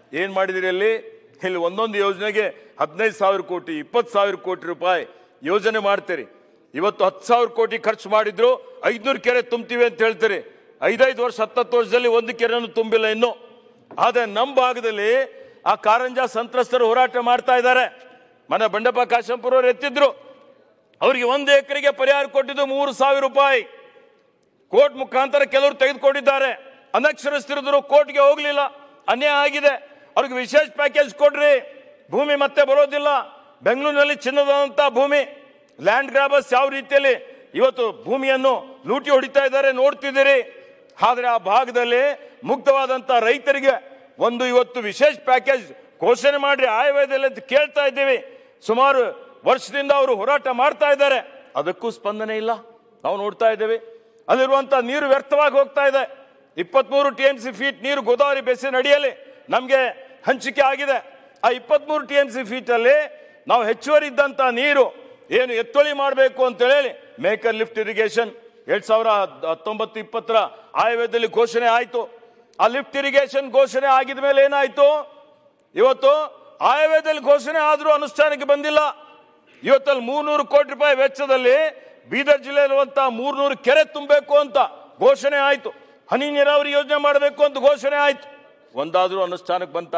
ಏನ್ ಮಾಡಿದಿರಿ ಅಲ್ಲಿ ಇಲ್ಲಿ ಒಂದೊಂದು ಯೋಜನೆಗೆ ಹದಿನೈದು ಸಾವಿರ ಕೋಟಿ ಇಪ್ಪತ್ತು ಸಾವಿರ ಕೋಟಿ ರೂಪಾಯಿ ಯೋಜನೆ ಮಾಡ್ತೀರಿ ಇವತ್ತು ಹತ್ತು ಸಾವಿರ ಕೋಟಿ ಖರ್ಚು ಮಾಡಿದ್ರು ಐದ್ನೂರು ಕೆರೆ ತುಂಬ್ತೀವಿ ಅಂತ ಹೇಳ್ತೀರಿ ಐದೈದು ವರ್ಷ ಹತ್ತತ್ತು ವರ್ಷದಲ್ಲಿ ಒಂದು ಕೆರೆನೂ ತುಂಬಿಲ್ಲ ಇನ್ನು ಆದ್ರೆ ನಮ್ಮ ಭಾಗದಲ್ಲಿ ಆ ಕಾರಂಜ ಸಂತ್ರಸ್ತರು ಹೋರಾಟ ಮಾಡ್ತಾ ಇದ್ದಾರೆ ಮನೆ ಬಂಡಪ್ಪ ಕಾಶಂಪುರ ಅವ್ರು ಎತ್ತಿದ್ರು ಅವರಿಗೆ ಒಂದು ಎಕರೆಗೆ ಪರಿಹಾರ ಕೊಟ್ಟಿದ್ದು ಮೂರು ಸಾವಿರ ರೂಪಾಯಿ ಕೋರ್ಟ್ ಮುಖಾಂತರ ಕೆಲವರು ತೆಗೆದುಕೊಂಡಿದ್ದಾರೆ ಅನಕ್ಷರಸ್ಥರಿದ್ರು ಕೋರ್ಟ್ಗೆ ಹೋಗ್ಲಿಲ್ಲ ಅನ್ಯಾಯ ಆಗಿದೆ ಅವ್ರಿಗೆ ವಿಶೇಷ ಪ್ಯಾಕೇಜ್ ಕೊಡ್ರಿ ಭೂಮಿ ಮತ್ತೆ ಬರೋದಿಲ್ಲ ಬೆಂಗಳೂರಿನಲ್ಲಿ ಚಿನ್ನದಂತ ಭೂಮಿ ಲ್ಯಾಂಡ್ ಗ್ರಾಬರ್ಸ್ ಯಾವ ರೀತಿಯಲ್ಲಿ ಇವತ್ತು ಭೂಮಿಯನ್ನು ಲೂಟಿ ಹೊಡಿತಾ ಇದ್ದಾರೆ ನೋಡ್ತಿದ್ದೀರಿ ಆದ್ರೆ ಆ ಭಾಗದಲ್ಲಿ ಮುಗ್ಧವಾದಂತ ರೈತರಿಗೆ ಒಂದು ಇವತ್ತು ವಿಶೇಷ ಪ್ಯಾಕೇಜ್ ಘೋಷಣೆ ಮಾಡ್ರಿ ಆಯವ್ಯಯದಲ್ಲಿ ಅಂತ ಕೇಳ್ತಾ ಇದ್ದೀವಿ ಸುಮಾರು ವರ್ಷದಿಂದ ಅವರು ಹೋರಾಟ ಮಾಡ್ತಾ ಇದ್ದಾರೆ ಅದಕ್ಕೂ ಸ್ಪಂದನೆ ಇಲ್ಲ ನಾವು ನೋಡ್ತಾ ಇದ್ದೇವೆ ಅಲ್ಲಿರುವಂತ ನೀರು ವ್ಯರ್ಥವಾಗಿ ಹೋಗ್ತಾ ಇದೆ ಇಪ್ಪತ್ಮೂರು ಟಿ ಎಂ ಸಿ ಫೀಟ್ ನೀರು ಗೋದಾವರಿ ಬೇಸಿನ ಅಡಿಯಲ್ಲಿ ನಮಗೆ ಹಂಚಿಕೆ ಆಗಿದೆ ಆ ಇಪ್ಪತ್ಮೂರು ಟಿ ಎಂ ಸಿ ಫೀಟ್ ಅಲ್ಲಿ ನಾವು ಹೆಚ್ಚುವರಿ ಇದ್ದಂತ ನೀರು ಏನು ಎತ್ತೊಳಿ ಮಾಡಬೇಕು ಅಂತ ಹೇಳಿ ಮೇಕರ್ ಲಿಫ್ಟ್ ಇರಿಗೇಷನ್ ಎರಡ್ ಸಾವಿರ ಹತ್ತೊಂಬತ್ತು ಇಪ್ಪತ್ತರ ಆಯವ್ಯಯದಲ್ಲಿ ಘೋಷಣೆ ಆಯ್ತು ಆ ಲಿಫ್ಟ್ ಇರಿಗೇಷನ್ ಘೋಷಣೆ ಆಗಿದ ಮೇಲೆ ಏನಾಯ್ತು ಇವತ್ತು ಆಯವ್ಯಯದಲ್ಲಿ ಘೋಷಣೆ ಆದ್ರೂ ಅನುಷ್ಠಾನಕ್ಕೆ ಬಂದಿಲ್ಲ ಇವತ್ತಲ್ಲಿ ಮೂರ್ನೂರು ಕೋಟಿ ರೂಪಾಯಿ ವೆಚ್ಚದಲ್ಲಿ ಬೀದರ್ ಜಿಲ್ಲೆಯಲ್ಲಿರುವಂತಹ ಮೂರ್ನೂರು ಕೆರೆ ತುಂಬಬೇಕು ಅಂತ ಘೋಷಣೆ ಆಯ್ತು ಹನಿ ನೀರಾವರಿ ಯೋಜನೆ ಮಾಡಬೇಕು ಅಂತ ಘೋಷಣೆ ಆಯ್ತು ಒಂದಾದ್ರೂ ಅನುಷ್ಠಾನಕ್ಕೆ ಬಂತ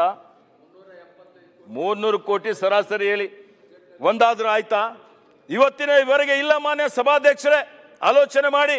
ಮೂರ್ನೂರು ಕೋಟಿ ಸರಾಸರಿ ಹೇಳಿ ಒಂದಾದ್ರೂ ಆಯ್ತಾ ಇವತ್ತಿನ ಇವರೆಗೆ ಇಲ್ಲ ಮಾನ್ಯ ಸಭಾಧ್ಯಕ್ಷರೇ ಆಲೋಚನೆ ಮಾಡಿ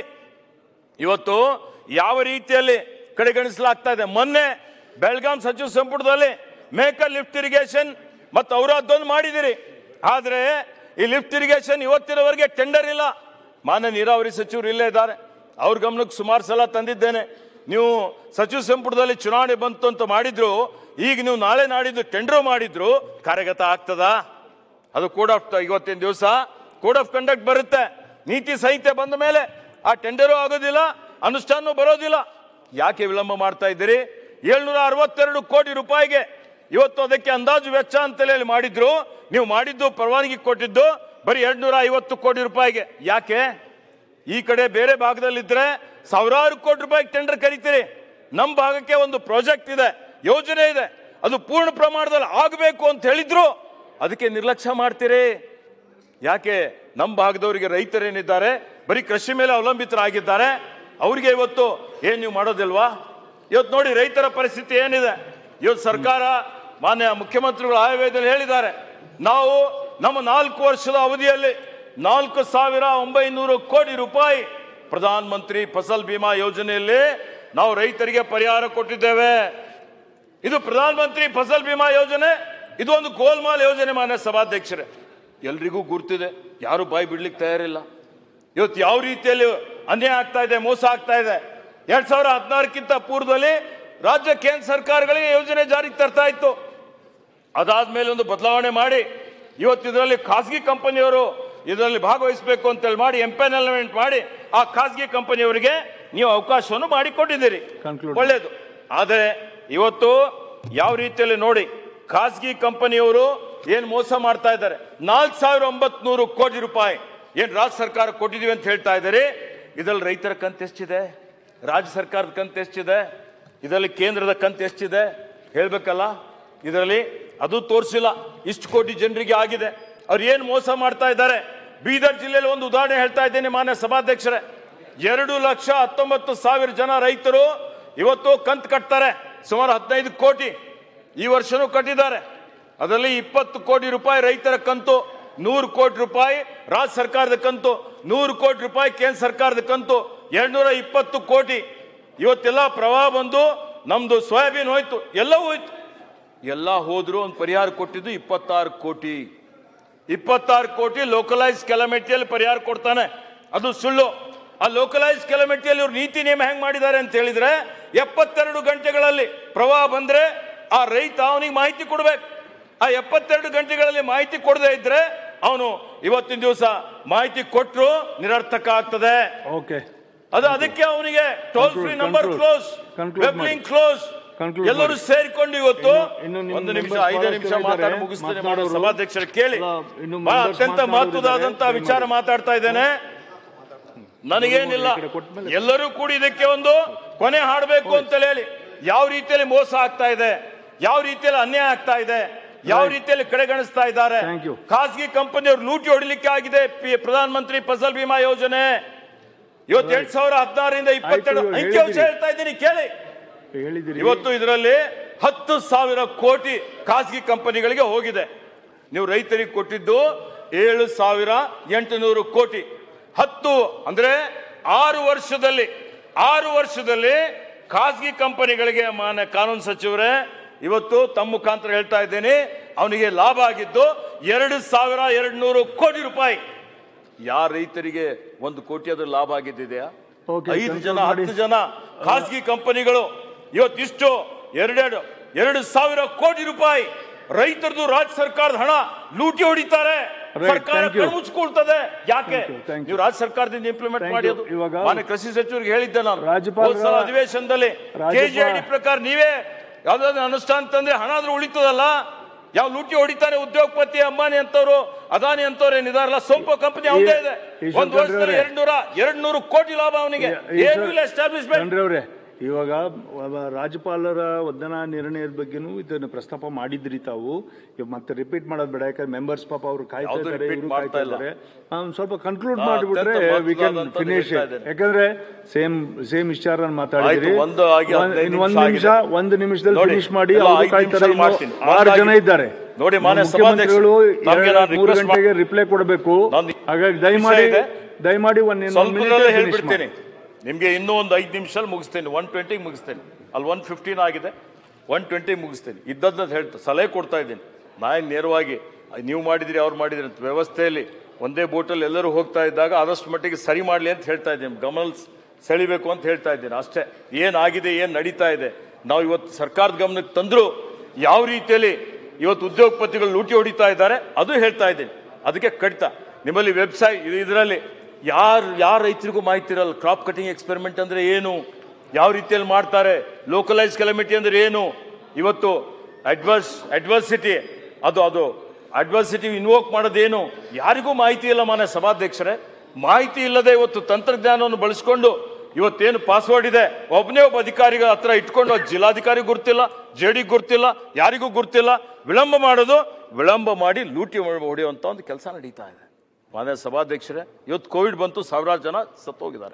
ಇವತ್ತು ಯಾವ ರೀತಿಯಲ್ಲಿ ಕಡೆಗಣಿಸಲಾಗ್ತಾ ಇದೆ ಮೊನ್ನೆ ಬೆಳಗಾಂ ಸಚಿವ ಸಂಪುಟದಲ್ಲಿ ಮೇಕರ್ ಲಿಫ್ಟ್ ಇರಿಗೇಷನ್ ಮತ್ತು ಅವರದ್ದೊಂದು ಮಾಡಿದಿರಿ ಆದ್ರೆ ಈ ಲಿಫ್ಟ್ ಇರಿಗೇಷನ್ ಇವತ್ತಿನವರೆಗೆ ಟೆಂಡರ್ ಇಲ್ಲ ಮಾನ್ಯ ನೀರಾವರಿ ಸಚಿವರು ಇಲ್ಲೇ ಇದ್ದಾರೆ ಅವ್ರ ಗಮನಕ್ಕೆ ಸುಮಾರು ಸಲ ತಂದಿದ್ದೇನೆ ನೀವು ಸಚಿವ ಸಂಪುಟದಲ್ಲಿ ಚುನಾವಣೆ ಬಂತು ಅಂತ ಮಾಡಿದ್ರು ಈಗ ನೀವು ನಾಳೆ ನಾಡಿದ್ದು ಟೆಂಡರ್ ಮಾಡಿದ್ರು ಕಾರ್ಯಗತ ಆಗ್ತದಾ ಅದು ಕೋಡ್ ಆಫ್ ಇವತ್ತಿನ ದಿವಸ ಕೋಡ್ ಆಫ್ ಕಂಡಕ್ಟ್ ಬರುತ್ತೆ ನೀತಿ ಸಂಹಿತೆ ಬಂದ ಮೇಲೆ ಆ ಟೆಂಡರು ಆಗೋದಿಲ್ಲ ಅನುಷ್ಠಾನ ಬರೋದಿಲ್ಲ ಯಾಕೆ ವಿಳಂಬ ಮಾಡ್ತಾ ಇದ್ದೀರಿ ಏಳ್ನೂರ ಅರವತ್ತೆರಡು ಕೋಟಿ ರೂಪಾಯಿಗೆ ಇವತ್ತು ಅದಕ್ಕೆ ಅಂದಾಜು ವೆಚ್ಚ ಅಂತ ಹೇಳಿ ಮಾಡಿದ್ರು ನೀವು ಮಾಡಿದ್ದು ಪರವಾನಗಿ ಕೊಟ್ಟಿದ್ದು ಬರೀ ಎರಡ್ನೂರ ಐವತ್ತು ಕೋಟಿ ರೂಪಾಯಿಗೆ ಯಾಕೆ ಈ ಕಡೆ ಬೇರೆ ಭಾಗದಲ್ಲಿದ್ರೆ ಸಾವಿರಾರು ಕೋಟಿ ರೂಪಾಯಿ ಟೆಂಡರ್ ಕರಿತೀರಿ ನಮ್ಮ ಭಾಗಕ್ಕೆ ಒಂದು ಪ್ರಾಜೆಕ್ಟ್ ಇದೆ ಯೋಜನೆ ಇದೆ ಅದು ಪೂರ್ಣ ಪ್ರಮಾಣದಲ್ಲಿ ಆಗಬೇಕು ಅಂತ ಹೇಳಿದ್ರು ಅದಕ್ಕೆ ನಿರ್ಲಕ್ಷ್ಯ ಮಾಡ್ತೀರಿ ಯಾಕೆ ನಮ್ಮ ಭಾಗದವರಿಗೆ ರೈತರೇನಿದ್ದಾರೆ ಬರೀ ಕೃಷಿ ಮೇಲೆ ಅವಲಂಬಿತರಾಗಿದ್ದಾರೆ ಅವರಿಗೆ ಇವತ್ತು ಏನ್ ನೀವು ಮಾಡೋದಿಲ್ವಾ ಇವತ್ತು ನೋಡಿ ರೈತರ ಪರಿಸ್ಥಿತಿ ಏನಿದೆ ಇವತ್ತು ಸರ್ಕಾರ ಮಾನ್ಯ ಮುಖ್ಯಮಂತ್ರಿಗಳು ಆಯವ್ಯಯದಲ್ಲಿ ಹೇಳಿದ್ದಾರೆ ನಾವು ನಮ್ಮ ನಾಲ್ಕು ವರ್ಷದ ಅವಧಿಯಲ್ಲಿ ನಾಲ್ಕು ಸಾವಿರ ಒಂಬೈನೂರು ಕೋಟಿ ರೂಪಾಯಿ ಪ್ರಧಾನ ಮಂತ್ರಿ ಫಸಲ್ ಬಿಮಾ ಯೋಜನೆಯಲ್ಲಿ ನಾವು ರೈತರಿಗೆ ಪರಿಹಾರ ಕೊಟ್ಟಿದ್ದೇವೆ ಇದು ಪ್ರಧಾನ ಮಂತ್ರಿ ಫಸಲ್ ಬಿಮಾ ಯೋಜನೆ ಇದು ಒಂದು ಗೋಲ್ಮಾಲ್ ಯೋಜನೆ ಮಾನ್ಯ ಸಭಾಧ್ಯಕ್ಷರೇ ಎಲ್ರಿಗೂ ಗುರ್ತಿದೆ ಯಾರು ಬಾಯಿ ಬಿಡ್ಲಿಕ್ಕೆ ತಯಾರಿಲ್ಲ ಇವತ್ತು ಯಾವ ರೀತಿಯಲ್ಲಿ ಅನ್ಯಾಯ ಆಗ್ತಾ ಇದೆ ಮೋಸ ಆಗ್ತಾ ಇದೆ ಎರಡ್ ಸಾವಿರ ಹದಿನಾರಕ್ಕಿಂತ ಪೂರ್ವದಲ್ಲಿ ರಾಜ್ಯ ಕೇಂದ್ರ ಸರ್ಕಾರಗಳಿಗೆ ಯೋಜನೆ ಜಾರಿಗೆ ತರ್ತಾ ಇತ್ತು ಅದಾದ್ಮೇಲೆ ಒಂದು ಬದಲಾವಣೆ ಮಾಡಿ ಇವತ್ತು ಇದರಲ್ಲಿ ಖಾಸಗಿ ಕಂಪನಿಯವರು ಇದರಲ್ಲಿ ಭಾಗವಹಿಸಬೇಕು ಅಂತೇಳಿ ಮಾಡಿ ಎಂಪೆನಲ್ಮೆಂಟ್ ಮಾಡಿ ಆ ಖಾಸಗಿ ಕಂಪನಿಯವರಿಗೆ ನೀವು ಅವಕಾಶವನ್ನು ಮಾಡಿಕೊಟ್ಟಿದ್ದೀರಿ Conclude. ಒಳ್ಳೇದು ಆದರೆ ಇವತ್ತು ಯಾವ ರೀತಿಯಲ್ಲಿ ನೋಡಿ ಖಾಸಗಿ ಕಂಪನಿಯವರು ಏನ್ ಮೋಸ ಮಾಡ್ತಾ ಇದ್ದಾರೆ ನಾಲ್ಕು ಸಾವಿರ ಒಂಬತ್ನೂರು ಕೋಟಿ ರೂಪಾಯಿ ಏನ್ ರಾಜ್ಯ ಸರ್ಕಾರ ಕೊಟ್ಟಿದೀವಿ ಅಂತ ಹೇಳ್ತಾ ಇದ್ದಾರೆ ಇದರಲ್ಲಿ ರೈತರ ಕಂತು ಎಷ್ಟಿದೆ ರಾಜ್ಯ ಸರ್ಕಾರದ ಕಂತು ಎಷ್ಟಿದೆ ಇದರಲ್ಲಿ ಕೇಂದ್ರದ ಕಂತು ಎಷ್ಟಿದೆ ಹೇಳ್ಬೇಕಲ್ಲ ಇದರಲ್ಲಿ ಅದು ತೋರಿಸಿಲ್ಲ ಇಷ್ಟು ಕೋಟಿ ಜನರಿಗೆ ಆಗಿದೆ ಅವ್ರು ಏನ್ ಮೋಸ ಮಾಡ್ತಾ ಇದ್ದಾರೆ ಬೀದರ್ ಜಿಲ್ಲೆಯಲ್ಲಿ ಒಂದು ಉದಾಹರಣೆ ಹೇಳ್ತಾ ಇದ್ದೇನೆ ಮಾನ್ಯ ಸಭಾಧ್ಯಕ್ಷರೇ ಎರಡು ಲಕ್ಷ ಹತ್ತೊಂಬತ್ತು ಸಾವಿರ ಜನ ರೈತರು ಇವತ್ತು ಕಂತು ಕಟ್ತಾರೆ ಸುಮಾರು ಹದಿನೈದು ಕೋಟಿ ಈ ವರ್ಷನೂ ಕಟ್ಟಿದ್ದಾರೆ ಅದರಲ್ಲಿ ಇಪ್ಪತ್ತು ಕೋಟಿ ರೂಪಾಯಿ ರೈತರ ಕಂತು ನೂರು ಕೋಟಿ ರೂಪಾಯಿ ರಾಜ್ಯ ಸರ್ಕಾರದ ಕಂತು ನೂರು ಕೋಟಿ ರೂಪಾಯಿ ಕೇಂದ್ರ ಸರ್ಕಾರದ ಕಂತು ಎರಡ್ನೂರ ಇಪ್ಪತ್ತು ಕೋಟಿ ಇವತ್ತೆಲ್ಲ ಪ್ರವಾಹ ಬಂದು ನಮ್ದು ಸೋಯಾಬೀನ್ ಹೋಯ್ತು ಎಲ್ಲ ಹೋಯ್ತು ಎಲ್ಲ ಹೋದ್ರು ಒಂದು ಪರಿಹಾರ ಕೊಟ್ಟಿದ್ದು ಇಪ್ಪತ್ತಾರು ಕೋಟಿ ಇಪ್ಪತ್ತಾರು ಕೋಟಿ ಲೋಕಲೈಸ್ ಕೆಲಮಿಟಿಯಲ್ಲಿ ಪರಿಹಾರ ಕೊಡ್ತಾನೆ ಅದು ಸುಳ್ಳು ಆ ಲೋಕಲೈಸ್ ಕೆಲಮಿಟಿಯಲ್ಲಿ ಇವ್ರು ನೀತಿ ನಿಯಮ ಹೆಂಗ್ ಮಾಡಿದ್ದಾರೆ ಅಂತ ಹೇಳಿದ್ರೆ ಎಪ್ಪತ್ತೆರಡು ಗಂಟೆಗಳಲ್ಲಿ ಪ್ರವಾಹ ಬಂದ್ರೆ ಆ ರೈತ ಅವನಿಗೆ ಮಾಹಿತಿ ಕೊಡ್ಬೇಕು ಆ ಎಪ್ಪತ್ತೆರಡು ಗಂಟೆಗಳಲ್ಲಿ ಮಾಹಿತಿ ಕೊಡದೇ ಇದ್ರೆ ಅವನು ಇವತ್ತಿನ ದಿವಸ ಮಾಹಿತಿ ಕೊಟ್ಟರು ನಿರರ್ಥಕ ಆಗ್ತದೆ ಓಕೆ ಅದು ಅದಕ್ಕೆ ಅವನಿಗೆ toll free Conclude, number conclude. Close Conclude web ಮಾಡಿ. ಲಿಂಕ್ ಕ್ಲೋಸ್ Conclude ಎಲ್ಲರೂ ಮಾಡಿ. ಸೇರಿಕೊಂಡು ಇವತ್ತು ಇನ್ನು- ಇನ್ನು ನಿಮ್ಮ ಒಂದು ನಿಮಿಷ members ಐದು ಬಹಳಷ್ಟು ನಿಮಿಷ ಇದ್ದಾರೆ. ಮಾತಾಡಿ ಮುಗಿಸ್ತೇನೆ ಮಾಡೋ ಮಾತನಾಡೋರು. ಸಭಾಧ್ಯಕ್ಷರು ಕೇಳಿ ಅಲ್ಲ, ಇನ್ನು ಬಹಳ members ಅತ್ಯಂತ ಮಾತನಾಡೋರು ಮಹತ್ವದಾದಂತ ಇದ್ದಾರೆ. ವಿಚಾರ ಮಾತಾಡ್ತಾ ಇದ್ದೇನೆ ನನಗೇನಿಲ್ಲ ಈ ಕಡೆ ಕೊಟ್ಮೇಲೆ- ಎಲ್ಲರೂ ಕೂಡಿ ಇದಕ್ಕೆ ಒಂದು ಕೊನೆ ಹಾಡಬೇಕು ಅಂತ ಹೇಳಿ ಯಾವ ರೀತಿಯಲ್ಲಿ ಮೋಸ ಆಗ್ತಾ ಇದೆ ಯಾವ ರೀತಿಯಲ್ಲಿ ಅನ್ಯಾಯ ಆಗ್ತಾ ಇದೆ ಯಾವ ರೀತಿಯಲ್ಲಿ ಕಡೆಗಣಿಸ್ತಾ ಇದ್ದಾರೆ Thank you. ಖಾಸಗಿ ಕಂಪನಿಯವರು ಲೂಟಿ ಹೊಡಿಲಿಕ್ಕೆ ಆಗಿದೆ ಪಿ- ಪ್ರಧಾನ ಮಂತ್ರಿ ಫಸಲ್ ಬಿಮಾ ಯೋಜನೆ ಇವತ್ತು ಎರಡ್ ಸಾವಿರ ಹದಿನಾರರಿಂದ ಇಪ್ಪತ್ತೆರಡು ಆಯ್ತು, ಅಂಕಿ ಅಂಶ ಹೇಳಿದ್ದೀರಿ. ಹೇಳ್ತಾ ಇದ್ದೀನಿ ಕೇಳಿ ಹೇಳಿದಿರಿ ಇವತ್ತು ಇದರಲ್ಲಿ ಹತ್ತು ಸಾವಿರ ಕೋಟಿ ಖಾಸಗಿ ಕಂಪನಿಗಳಿಗೆ ಹೋಗಿದೆ ನೀವು ರೈತರಿಗೆ ಕೊಟ್ಟಿದ್ದು ಏಳು ಸಾವಿರ ಎಂಟುನೂರು ಕೋಟಿ ಹತ್ತು ಅಂದ್ರೆ ಆರು ವರ್ಷದಲ್ಲಿ ಆರು ವರ್ಷದಲ್ಲಿ ಖಾಸಗಿ ಕಂಪನಿಗಳಿಗೆ ಮಾನ್ಯ ಕಾನೂನು ಸಚಿವರೇ ಇವತ್ತು ತಮ್ಮ ಮುಖಾಂತರ ಹೇಳ್ತಾ ಇದ್ದೇನೆ ಅವನಿಗೆ ಲಾಭ ಆಗಿದ್ದು ಎರಡು ಸಾವಿರ ಎರಡು ನೂರು ಕೋಟಿ ರೂಪಾಯಿ ಯಾರ ರೈತರಿಗೆ ಒಂದು ಕೋಟಿ ಅದ್ರ ಲಾಭ ಆಗಿದ್ದಿದೆಯಾ Okay, ಐದು conclude ಜನ ಮಾಡಿ. ಹತ್ತು ಜನ ಖಾಸಗಿ ಕಂಪನಿಗಳು ಇವತ್ತಿಷ್ಟು ಎರಡೆರಡು ಎರಡು ಸಾವಿರ ಕೋಟಿ ರೂಪಾಯಿ ರೈತರದು ರಾಜ್ಯ ಸರ್ಕಾರದ ಹಣ ಲೂಟಿ ಹೊಡಿತಾರೆ Right, ಸರ್ಕಾರ thank you. ಕಣ್ಮುಚ್ಕೊಳ್ತದೆ ಯಾಕೆ Thank you, thank you. ನೀವು ರಾಜ್ಯ ಸರ್ಕಾರದಿಂದ ಇಂಪ್ಲಿಮೆಂಟ್ Thank ಮಾಡಿ you. ಅದು ಇವಾಗ- ಮಾನ್ಯ ಕೃಷಿ ಸಚಿವರಿಗೆ ಹೇಳಿದ್ದೆ ನಾನು ರಾಜ್ಯಪಾಲರ- ಹೋದ್ ಸಲ ಅಧಿವೇಶನದಲ್ಲಿ ರಾಜ್ಯಪಾಲ- ಕೆಜಿಐಡಿ ಪ್ರಕಾರ ನೀವೇ ಯಾವ್ದಾದ್ರು ಅನುಷ್ಠಾನ ತಂದ್ರೆ ಹಣ ಆದ್ರೂ ಉಳಿತದಲ್ಲ ಯಾವ ಲೂಟಿ ಹೊಡಿತಾರೆ ಉದ್ಯೋಗಪತಿ ಅಂಬಾನಿ ಅಂತವ್ರು ಅದಾನಿ ಅಂತವ್ರು ಏನಿದಾರಲ್ಲ ಸೋಂಪು ಕಂಪನಿ ಅವದೇ ಇದೆ ಈ- ಈ ಒಂದು ವರ್ಷದಲ್ಲಿ ಶಂಕರ್ ಎರಡ್ ನೂರ ಎರಡ್ ನೂರು ಕೋಟಿ ಲಾಭ ಅವನಿಗೆ ಏನು ಇಲ್ಲ ಎಸ್ಟಾಬ್ಲಿಷ್ಮೆಂಟ್ ಚಂದ್ರ ಅವರೇ ಇವಾಗ ಒಬ್ಬ ರಾಜ್ಯಪಾಲರ ವಂದನಾ ನಿರ್ಣಯದ ಬಗ್ಗೆನೂ ಇದನ್ನು ಪ್ರಸ್ತಾಪ ಮಾಡಿದ್ರಿ ತಾವು ಇವಾಗ ಮತ್ತೆ ರಿಪೀಟ್ ಮಾಡೋದು ಬೇಡ ಯಾಕಂದ್ರೆ ಮೆಂಬರ್ಸ್ ಪಾಪ ಅವರು ಕಾಯ್ತಾ ಯಾವ್ದು ಇದ್ದಾರೆ repeat ಇವರು ಮಾಡ್ತಾ ಕಾಯ್ತಾ ಇಲ್ಲ. ಇದ್ದಾರೆ ನಾನು ಸ್ವಲ್ಪ ಕನ್ಕ್ಲೂಡ್ ನಾ ಮಾಡಿಬಿಟ್ರೆ ಅತ್ಯಂತ ವಿ ಕ್ಯಾನ್ ಮಹತ್ವವಾದಂಥದ್ದು ಫಿನಿಶ್ ಹೇಳ್ತಾ ಇದ್ದೇನೆ. ಯಾಕಂದ್ರೆ ಸೇಮ್ ಸೇಮ್ ವಿಚಾರ ಮಾತಾಡಿದ್ರಿ ಆಯ್ತು, ಒಂದು ಆಗಿ ಒಂದ್- ಹದಿನೈದು ಇನ್ನು ಒಂದು ನಿಮಿಷ ನಿಮಿಷ ಆಗಿದೆ. ಒಂದು ನಿಮಿಷದಲ್ಲಿ ನೋಡಿ, ಫಿನಿಶ್ ಮಾಡಿ ಎಲ್ಲ ಅವರು ಐದು ಕಾಯ್ತಾರೆ ನಿಮಿಷದಲ್ಲಿ ಇನ್ನು ಮಾಡ್ತೀನಿ. ಆರು ಜನ ಹಾಗಾಗಿ- ಇದ್ದಾರೆ ನೋಡಿ, ಮಾನ್ಯ ಮುಖ್ಯಮಂತ್ರಿಗಳು ಸಭಾಧ್ಯಕ್ಷ, ತಮ್ಗೆ ಎರಡು- ನಾನು ಮೂರು request ಗಂಟೆಗೆ ರಿಪ್ಲೈ ಕೊಡಬೇಕು ನಾನು ಹಾಗಾಗಿ ವಿಷಯ ದಯಮಾಡಿ ಇದೆ. ದಯಮಾಡಿ ಒಂದು ಸ್ವಲ್ಪದಲ್ಲೇ ಹೇಳ್ಬಿಡ್ತೀನಿ ನಿಮ್ಗೆ ಇನ್ನೂ ಒಂದು ಐದು ನಿಮಿಷ ಮುಗಿಸ್ತೇನೆ ಒನ್ ಟ್ವೆಂಟಿಗೆ ಮುಗಿಸ್ತೇನೆ ಅಲ್ಲಿ ಒನ್ ಫಿಫ್ಟೀನ್ ಆಗಿದೆ ಒನ್ ಟ್ವೆಂಟಿ ಮುಗಿಸ್ತೇನೆ ಇದ್ದದ್ದು ಹೇಳ್ತಾ ಸಲಹೆ ಕೊಡ್ತಾ ಇದ್ದೀನಿ ನಾನು ನೇರವಾಗಿ ಅಹ್, ನೀವು ಮಾಡಿದಿರಿ ಅವ್ರು ಮಾಡಿದಿರಿ ಅಂತ ವ್ಯವಸ್ಥೆಯಲ್ಲಿ ಒಂದೇ ಬೋಟಲ್ಲಿ ಎಲ್ಲರೂ ಹೋಗ್ತಾ ಇದ್ದಾಗ ಆದಷ್ಟು ಮಟ್ಟಿಗೆ ಸರಿ ಮಾಡಲಿ ಅಂತ ಹೇಳ್ತಾ ಇದ್ದೀನಿ ಗಮನ ಸೆಳಿಬೇಕು ಅಂತ ಹೇಳ್ತಾ ಇದ್ದೀನಿ ಅಷ್ಟೇ ಏನಾಗಿದೆ ಏನು ನಡೀತಾ ಇದೆ ನಾವು ಇವತ್ತು ಸರ್ಕಾರದ ಗಮನಕ್ಕೆ ತಂದ್ರು ಯಾವ ರೀತಿಯಲ್ಲಿ ಇವತ್ತು ಉದ್ಯೋಗಪತಿಗಳು ಲೂಟಿ ಹೊಡಿತಾ ಇದ್ದಾರೆ ಅದು ಹೇಳ್ತಾ ಇದ್ದೀನಿ ಅದಕ್ಕೆ ಕಡಿತ ನಿಮ್ಮಲ್ಲಿ ವೆಬ್ಸೈಟ್ ಇದರಲ್ಲಿ ಯಾರು ಯಾರ ರೈತರಿಗೂ ಮಾಹಿತಿ ಇರಲ್ಲ ಕ್ರಾಪ್ ಕಟಿಂಗ್ ಎಕ್ಸ್ಪೆರಿಮೆಂಟ್ ಅಂದ್ರೆ ಏನು ಯಾವ ರೀತಿಯಲ್ಲಿ ಮಾಡ್ತಾರೆ ಲೋಕಲೈಸ್ ಕೆಲಮಿಟಿ ಅಂದ್ರೆ ಏನು ಇವತ್ತು ಅಡ್ವರ್ಸ್ ಅಡ್ವರ್ಸಿಟಿ ಅದು ಅದು ಅಡ್ವರ್ಸಿಟಿ ಇನ್ವೋಕ್ ಮಾಡೋದೇನು ಯಾರಿಗೂ ಮಾಹಿತಿ ಇಲ್ಲ ಮಾನ್ಯ ಸಭಾಧ್ಯಕ್ಷರೇ ಮಾಹಿತಿ ಇಲ್ಲದೆ ಇವತ್ತು ತಂತ್ರಜ್ಞಾನವನ್ನು ಬಳಸಿಕೊಂಡು ಇವತ್ತೇನು ಪಾಸ್ವರ್ಡ್ ಇದೆ ಒಬ್ಬನೇ ಒಬ್ಬ ಅಧಿಕಾರಿಗಳ ಹತ್ರ ಇಟ್ಕೊಂಡು ಅದು ಜಿಲ್ಲಾಧಿಕಾರಿ ಗುರ್ತಿಲ್ಲ ಜೆಡಿ ಗುರ್ತಿಲ್ಲ ಯಾರಿಗೂ ಗುರ್ತಿಲ್ಲ ವಿಳಂಬ ಮಾಡೋದು ವಿಳಂಬ ಮಾಡಿ ಲೂಟಿ ಹೊಡೆಯುವಂತ ಒಂದು ಕೆಲಸ ನಡೀತಾ ಇದೆ ಮಾನ್ಯ ಸಭಾಧ್ಯಕ್ಷರೇ ಇವತ್ತು ಕೋವಿಡ್ ಬಂತು ಸಾವಿರಾರು ಜನ ಸತ್ತೋಗಿದ್ದಾರೆ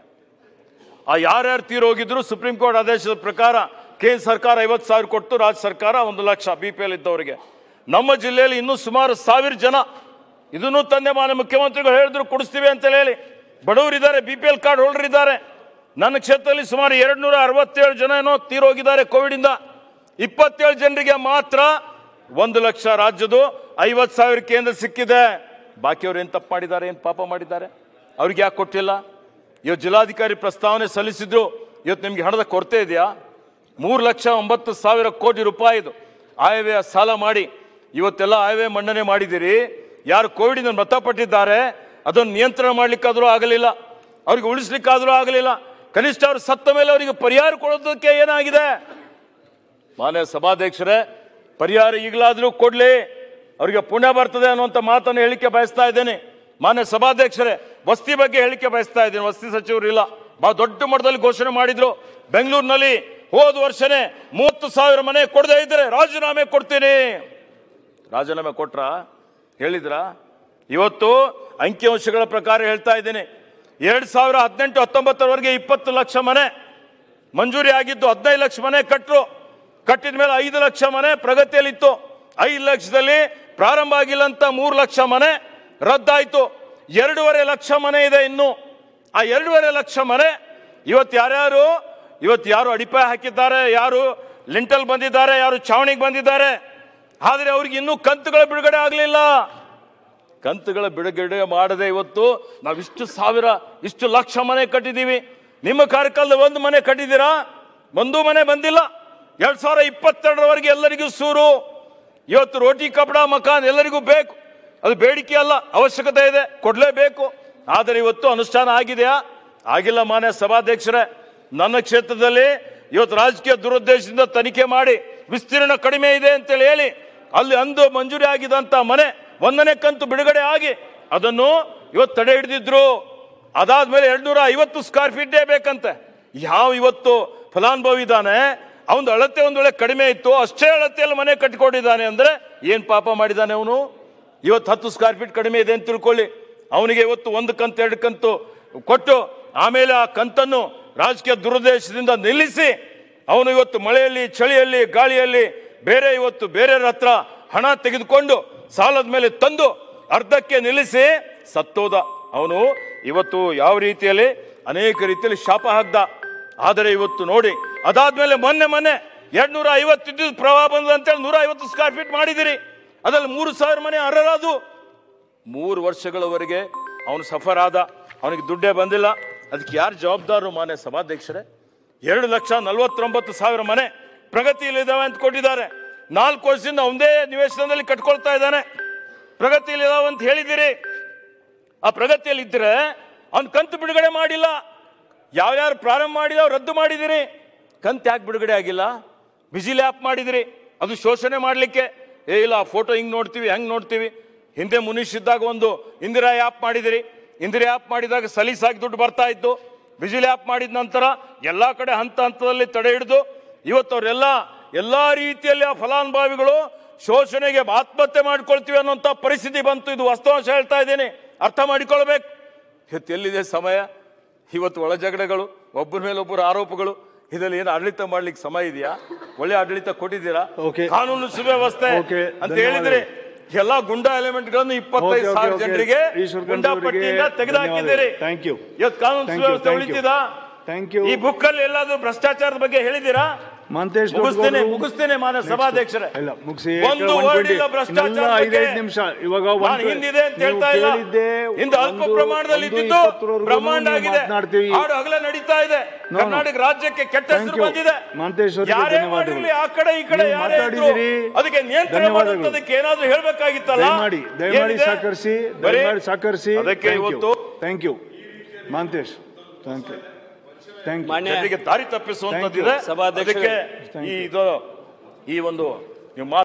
ಆ ಯಾರ್ಯಾರು ತೀರೋಗಿದ್ರು ಸುಪ್ರೀಂ ಕೋರ್ಟ್ ಆದೇಶದ ಪ್ರಕಾರ ಕೇಂದ್ರ ಸರ್ಕಾರ ಐವತ್ತು ಸಾವಿರ ಕೊಟ್ಟು ರಾಜ್ಯ ಸರ್ಕಾರ ಒಂದು ಲಕ್ಷ ಬಿ ಪಿ ಎಲ್ ಇದ್ದವರಿಗೆ ನಮ್ಮ ಜಿಲ್ಲೆಯಲ್ಲಿ ಇನ್ನೂ ಸುಮಾರು ಸಾವಿರ ಜನ ಇದನ್ನು ತಂದೆ ಮಾನ್ಯ ಮುಖ್ಯಮಂತ್ರಿಗಳು ಹೇಳಿದ್ರು ಕೊಡಿಸ್ತೀವಿ ಅಂತ ಹೇಳಿ ಬಡವರಿದ್ದಾರೆ B P L card holder ಇದ್ದಾರೆ ನನ್ನ ಕ್ಷೇತ್ರದಲ್ಲಿ ಸುಮಾರು ಎರಡು ನೂರ ಅರವತ್ತೇಳು ಜನ ಏನೋ ತೀರೋಗಿದ್ದಾರೆ ಕೋವಿಡ್ ಇಂದ ಇಪ್ಪತ್ತೇಳು ಜನರಿಗೆ ಮಾತ್ರ ಒಂದು ಲಕ್ಷ ರಾಜ್ಯದು ಐವತ್ತು ಸಾವಿರ ಕೇಂದ್ರ ಸಿಕ್ಕಿದೆ ಬಾಕಿಯವ್ರು ಏನು ತಪ್ಪು ಮಾಡಿದ್ದಾರೆ ಏನು ಪಾಪ ಮಾಡಿದ್ದಾರೆ ಅವ್ರಿಗೆ ಯಾಕೆ ಕೊಟ್ಟಿಲ್ಲ ಇವತ್ತು ಜಿಲ್ಲಾಧಿಕಾರಿ ಪ್ರಸ್ತಾವನೆ ಸಲ್ಲಿಸಿದ್ರು ಇವತ್ತು ನಿಮ್ಗೆ ಹಣದ ಕೊರತೆ ಇದೆಯಾ ಮೂರು ಲಕ್ಷ ಒಂಬತ್ತು ಸಾವಿರ ಕೋಟಿ ರೂಪಾಯಿದು ಆಯವ್ಯಯ ಸಾಲ ಮಾಡಿ ಇವತ್ತೆಲ್ಲ ಆಯವ್ಯಯ ಮನ್ನಣೆ ಮಾಡಿದಿರಿ ಯಾರು ಕೋವಿಡ್ ಮೃತಪಟ್ಟಿದ್ದಾರೆ ಅದನ್ನು ನಿಯಂತ್ರಣ ಮಾಡ್ಲಿಕ್ಕಾದ್ರೂ ಆಗಲಿಲ್ಲ ಅವ್ರಿಗೆ ಉಳಿಸ್ಲಿಕ್ಕಾದ್ರೂ ಆಗಲಿಲ್ಲ ಕನಿಷ್ಠ ಅವ್ರು ಸತ್ತ ಮೇಲೆ ಅವರಿಗೆ ಪರಿಹಾರ ಕೊಡೋದಕ್ಕೆ ಏನಾಗಿದೆ ಮಾನ್ಯ ಸಭಾಧ್ಯಕ್ಷರೇ ಪರಿಹಾರ ಈಗಲಾದರೂ ಕೊಡ್ಲಿ ಅವರಿಗೆ ಪುಣ್ಯ ಬರ್ತದೆ ಅನ್ನುವಂಥ ಮಾತನ್ನು ಹೇಳಿಕೆ ಬಯಸ್ತಾ ಇದ್ದೇನೆ ಮಾನ್ಯ ಸಭಾಧ್ಯಕ್ಷರೇ ವಸ್ತಿ ಬಗ್ಗೆ ಹೇಳಿಕೆ ಬಯಸ್ತಾ ಇದ್ದೇನೆ ವಸ್ತಿ ಸಚಿವರು ಇಲ್ಲ ಬಹಳ ದೊಡ್ಡ ಮಟ್ಟದಲ್ಲಿ ಘೋಷಣೆ ಮಾಡಿದ್ರು ಬೆಂಗಳೂರಿನಲ್ಲಿ ಹೋದ ವರ್ಷನೇ ಮೂವತ್ತು ಸಾವಿರ ಮನೆ ಕೊಡದೇ ಇದ್ರೆ ರಾಜೀನಾಮೆ ಕೊಡ್ತೀನಿ ರಾಜೀನಾಮೆ ಕೊಟ್ರ ಹೇಳಿದ್ರ ಇವತ್ತು ಅಂಕಿಅಂಶಗಳ ಪ್ರಕಾರ ಹೇಳ್ತಾ ಇದ್ದೇನೆ ಎರಡ್ ಸಾವಿರ ಹದಿನೆಂಟು ಹತ್ತೊಂಬತ್ತರವರೆಗೆ ಇಪ್ಪತ್ತು ಲಕ್ಷ ಮನೆ ಮಂಜೂರಿ ಆಗಿದ್ದು ಹದಿನೈದು ಲಕ್ಷ ಮನೆ ಕಟ್ಟರು ಕಟ್ಟಿದ ಮೇಲೆ ಐದು ಲಕ್ಷ ಮನೆ ಪ್ರಗತಿಯಲ್ಲಿತ್ತು ಐದು ಲಕ್ಷದಲ್ಲಿ ಪ್ರಾರಂಭ ಆಗಿಲ್ಲ ಅಂತ ಮೂರು ಲಕ್ಷ ಮನೆ ರದ್ದಾಯ್ತು ಎರಡೂವರೆ ಲಕ್ಷ ಮನೆ ಇದೆ ಇನ್ನು ಆ ಎರಡೂವರೆ ಲಕ್ಷ ಮನೆ ಇವತ್ತು ಯಾರ್ಯಾರು ಇವತ್ತು ಯಾರು ಅಡಿಪಾಯ ಹಾಕಿದ್ದಾರೆ ಯಾರು ಲಿಂಟಲ್ ಬಂದಿದ್ದಾರೆ ಯಾರು ಚಾವಣಿಗೆ ಬಂದಿದ್ದಾರೆ ಆದರೆ ಅವ್ರಿಗೆ ಇನ್ನೂ ಕಂತುಗಳ ಬಿಡುಗಡೆ ಆಗಲಿಲ್ಲ ಕಂತುಗಳ ಬಿಡುಗಡೆ ಮಾಡದೆ ಇವತ್ತು ನಾವಿಷ್ಟು ಸಾವಿರ ಇಷ್ಟು ಲಕ್ಷ ಮನೆ ಕಟ್ಟಿದ್ದೀವಿ ನಿಮ್ಮ ಕಾರ್ಯಕ್ರಮದಲ್ಲಿ ಒಂದು ಮನೆ ಕಟ್ಟಿದ್ದೀರಾ ಒಂದು ಮನೆ ಬಂದಿಲ್ಲ ಎರಡ್ ಸಾವಿರ ಇಪ್ಪತ್ತೆರಡರವರೆಗೆ ಎಲ್ಲರಿಗೂ ಸೂರು ಇವತ್ತು ರೋಟಿ ಕಪಡ ಮಕಾನ್ ಎಲ್ಲರಿಗೂ ಬೇಕು ಅದು ಬೇಡಿಕೆ ಅಲ್ಲ ಅವಶ್ಯಕತೆ ಇದೆ ಕೊಡ್ಲೇಬೇಕು ಆದರೆ ಇವತ್ತು ಅನುಷ್ಠಾನ ಆಗಿದೆಯಾ ಆಗಿಲ್ಲ ಮಾನ್ಯ ಸಭಾಧ್ಯಕ್ಷರೇ ನನ್ನ ಕ್ಷೇತ್ರದಲ್ಲಿ ಇವತ್ತು ರಾಜಕೀಯ ದುರುದ್ದೇಶದಿಂದ ತನಿಖೆ ಮಾಡಿ ವಿಸ್ತೀರ್ಣ ಕಡಿಮೆ ಇದೆ ಅಂತೇಳಿ ಹೇಳಿ ಅಲ್ಲಿ ಅಂದು ಮಂಜೂರಿ ಆಗಿದಂತ ಮನೆ ಒಂದನೇ ಕಂತು ಬಿಡುಗಡೆ ಆಗಿ ಅದನ್ನು ಇವತ್ತು ತಡೆ ಹಿಡಿದಿದ್ರು ಅದಾದ್ಮೇಲೆ ಎರಡ್ನೂರ ಐವತ್ತು ಸ್ಕ್ವೇರ್ ಫೀಟೇ ಬೇಕಂತೆ ಯಾವ ಇವತ್ತು ಫಲಾನುಭವಿ ಇದ್ದಾನೆ ಅವನ ಅಳತೆ ಒಂದ್ ವೇಳೆ ಕಡಿಮೆ ಇತ್ತು ಅಷ್ಟೇ ಅಳತೆಯಲ್ಲಿ ಮನೆ ಕಟ್ಟಿಕೊಂಡಿದ್ದಾನೆ ಅಂದ್ರೆ ಏನ್ ಪಾಪ ಮಾಡಿದ್ದಾನೆ ಅವನು ಇವತ್ತು ಹತ್ತು ಸ್ಕ್ವೇರ್ ಫೀಟ್ ಕಡಿಮೆ ಇದೆ ಅಂತ ತಿಳ್ಕೊಳ್ಳಿ ಅವನಿಗೆ ಇವತ್ತು ಒಂದು ಕಂತು ಎರಡು ಕಂತು ಕೊಟ್ಟು ಆಮೇಲೆ ಆ ಕಂತನ್ನು ರಾಜಕೀಯ ದುರುದ್ದೇಶದಿಂದ ನಿಲ್ಲಿಸಿ ಅವನು ಇವತ್ತು ಮಳೆಯಲ್ಲಿ ಚಳಿಯಲ್ಲಿ ಗಾಳಿಯಲ್ಲಿ ಬೇರೆ ಇವತ್ತು ಬೇರೆಯವ್ರ ಹತ್ರ ಹಣ ತೆಗೆದುಕೊಂಡು ಸಾಲದ ಮೇಲೆ ತಂದು ಅರ್ಧಕ್ಕೆ ನಿಲ್ಲಿಸಿ ಸತ್ತೋದ ಅವನು ಇವತ್ತು ಯಾವ ರೀತಿಯಲ್ಲಿ ಅನೇಕ ರೀತಿಯಲ್ಲಿ ಶಾಪ ಹಾಕ್ದ ಆದರೆ ಇವತ್ತು ನೋಡಿ ಅದಾದ್ಮೇಲೆ ಮೊನ್ನೆ ಮೊನ್ನೆ ಎರಡ್ ನೂರ ಐವತ್ತಿದ್ದು ಪ್ರವಾಹ ಬಂದ ಅಂತೇಳಿ ನೂರ ಐವತ್ತು ಸ್ಕ್ವೇರ್ ಫೀಟ್ ಮಾಡಿದಿರಿ ಅದ್ರಲ್ಲಿ ಮೂರು ಸಾವಿರ ಮನೆ ಅರ್ಹರಾದು ಮೂರು ವರ್ಷಗಳವರೆಗೆ ಅವನು ಸಫರ್ ಆದ ಅವನಿಗೆ ದುಡ್ಡೇ ಬಂದಿಲ್ಲ ಅದಕ್ಕೆ ಯಾರು ಜವಾಬ್ದಾರರು ಮಾನ್ಯ ಸಭಾಧ್ಯಕ್ಷರೇ ಎರಡು ಲಕ್ಷ ನಲವತ್ತೊಂಬತ್ತು ಸಾವಿರ ಮನೆ ಪ್ರಗತಿಯಲ್ಲಿದ್ದಾವೆ ಅಂತ ಕೊಟ್ಟಿದ್ದಾರೆ ನಾಲ್ಕು ವರ್ಷದಿಂದ ಒಂದೇ ನಿವೇಶನದಲ್ಲಿ ಕಟ್ಕೊಳ್ತಾ ಇದ್ದಾನೆ ಪ್ರಗತಿಯಲ್ಲಿದ್ದಾವೆ ಅಂತ ಹೇಳಿದ್ದೀರಿ ಆ ಪ್ರಗತಿಯಲ್ಲಿ ಇದ್ರೆ ಅವ್ನು ಕಂತು ಬಿಡುಗಡೆ ಮಾಡಿಲ್ಲ ಯಾವ್ಯಾರು ಪ್ರಾರಂಭ ಮಾಡಿದ ರದ್ದು ಮಾಡಿದಿರಿ ಕಂತು ಯಾಕೆ ಬಿಡುಗಡೆ ಆಗಿಲ್ಲ ಬಿಜಿಲಿ ಆ್ಯಪ್ ಮಾಡಿದಿರಿ ಅದು ಶೋಷಣೆ ಮಾಡಲಿಕ್ಕೆ ಏ ಇಲ್ಲ ಫೋಟೋ ಹಿಂಗ್ ನೋಡ್ತೀವಿ ಹೆಂಗ್ ನೋಡ್ತೀವಿ ಹಿಂದೆ ಮುನೀಶ್ ಇದ್ದಾಗ ಒಂದು ಇಂದಿರಾ ಆ್ಯಪ್ ಮಾಡಿದಿರಿ ಇಂದಿರಾ ಆ್ಯಪ್ ಮಾಡಿದಾಗ ಸಲೀಸಾಗಿ ದುಡ್ಡು ಬರ್ತಾ ಇತ್ತು ಬಿಜಿಲಿ ಆ್ಯಪ್ ಮಾಡಿದ ನಂತರ ಎಲ್ಲಾ ಕಡೆ ಹಂತ ಹಂತದಲ್ಲಿ ತಡೆ ಹಿಡಿದು ಇವತ್ತು ಅವರೆಲ್ಲ ಎಲ್ಲಾ ರೀತಿಯಲ್ಲಿ ಆ ಫಲಾನುಭವಿಗಳು ಶೋಷಣೆಗೆ ಆತ್ಮಹತ್ಯೆ ಮಾಡ್ಕೊಳ್ತೀವಿ ಅನ್ನೋಂಥ ಪರಿಸ್ಥಿತಿ ಬಂತು ಇದು ವಾಸ್ತವಾಂಶ ಹೇಳ್ತಾ ಇದ್ದೇನೆ ಅರ್ಥ ಮಾಡಿಕೊಳ್ಬೇಕು ಇವತ್ತು ಎಲ್ಲಿದೆ ಸಮಯ ಇವತ್ತು ಒಳ ಜಗಳಗಳು ಒಬ್ಬರ ಮೇಲೆ ಒಬ್ಬರು ಆರೋಪಗಳು ಇದರಲ್ಲಿ ಏನು ಆಡಳಿತ ಮಾಡ್ಲಿಕ್ಕೆ ಸಮಯ ಇದೆಯಾ ಒಳ್ಳೆ ಆಡಳಿತ ಕೊಟ್ಟಿದ್ದೀರಾ Okay. ಕಾನೂನು ಸುವ್ಯವಸ್ಥೆ Okay, ಅಂತ ಧನ್ಯವಾದಗಳು. ಹೇಳಿದ್ರಿ ಎಲ್ಲಾ ಗುಂಡಾ ಎಲಿಮೆಂಟ್ ಗಳನ್ನು ಇಪ್ಪತ್ತೈದು ಸಾವಿರ ಜನರಿಗೆ ಗುಂಡಾ ಪಟ್ಟಿಯಿಂದ ತೆಗೆದುಹಾಕಿದ್ದೀರಿ ಥ್ಯಾಂಕ್ ಯು ಇವತ್ತು ಕಾನೂನು Thank you, ಸುವ್ಯವಸ್ಥೆ thank you. ಉಳಿತಿದ ಥ್ಯಾಂಕ್ ಯು ಈ ಬುಕ್ ಅಲ್ಲಿ ಎಲ್ಲಾದ್ರೂ ಭ್ರಷ್ಟಾಚಾರದ ಬಗ್ಗೆ ಹೇಳಿದ್ದೀರಾ ಮಂತೇಶ್ ಮುಗಿಸ್ತೇನೆ ದೊಡ್ಡಗೌಡ್ರು. ಮುಗಿಸ್ತೇನೆ ಮಾನ್ಯ ಸಭಾಧ್ಯಕ್ಷರೇ ಇಲ್ಲ ಮುಗಿಸಿ ಒಂದು word ಇಲ್ಲ ಭ್ರಷ್ಟಾಚಾರ ಬಗ್ಗೆ. ಐದೈದು ನಿಮಿಷ ಇವಾಗ ನಾನು ಒಂದು- ಹಿಂದಿದೆ ಅಂತ ನೀವು ಹೇಳ್ತಾ ಇಲ್ಲ ಕೇಳಿದ್ದೆ ಹಿಂದೆ ಅಲ್ಪ ಒಂದು- ಪ್ರಮಾಣದಲ್ಲಿ ಒಂದು ಇದ್ದಿದ್ದು ಇಪ್ಪತ್ತರವರೆಗೂ ಬ್ರಹ್ಮಾಂಡ ನೀವು ಆಗಿದೆ ಮಾತನಾಡ್ತೀವಿ ಹಾಡು ಹಗಲೇ ನಡೀತಾ ಇದೆ no. ಕರ್ನಾಟಕ ರಾಜ್ಯಕ್ಕೆ ಕೆಟ್ಟ Thank ಹೆಸರು you. ಬಂದಿದೆ ಮಹಂತೇಶ್ ಅವರಿಗೆ ಯಾರೇ ಧನ್ಯವಾದಗಳು. ಮಾಡಿರ್ಲಿ ಆ ಕಡೆ ಈ ಕಡೆ ನೀವು ಯಾರೇ ಇದ್ರು ಮಾತಾಡಿದಿರಿ. ಅದಕ್ಕೆ ನಿಯಂತ್ರಣ ಧನ್ಯವಾದಗಳು. ಮಾಡೋದಕ್ಕೆ ಏನಾದ್ರೂ ಹೇಳ್ಬೇಕಾಗಿತ್ತಲ್ಲ ದಯಮಾಡಿ ದಯಮಾಡಿ ಏನಿದೆ? ಸಹಕರಿಸಿ ಬರೀ ದಯಮಾಡಿ ಸಹಕರಿಸಿ ಅದಕ್ಕೆ ಇವತ್ತು thank you Mahantesh thank you thank you ಮಾನ್ಯ ಜನರಿಗೆ ದಾರಿ ತಪ್ಪಿಸುವಂತದ್ದಿದೆ ಸಭಾಧ್ಯಕ್ಷರೇ. ಅದಕ್ಕೆ ಈ ಇದು ಈ ಒಂದು ನೀವು ಮಾತು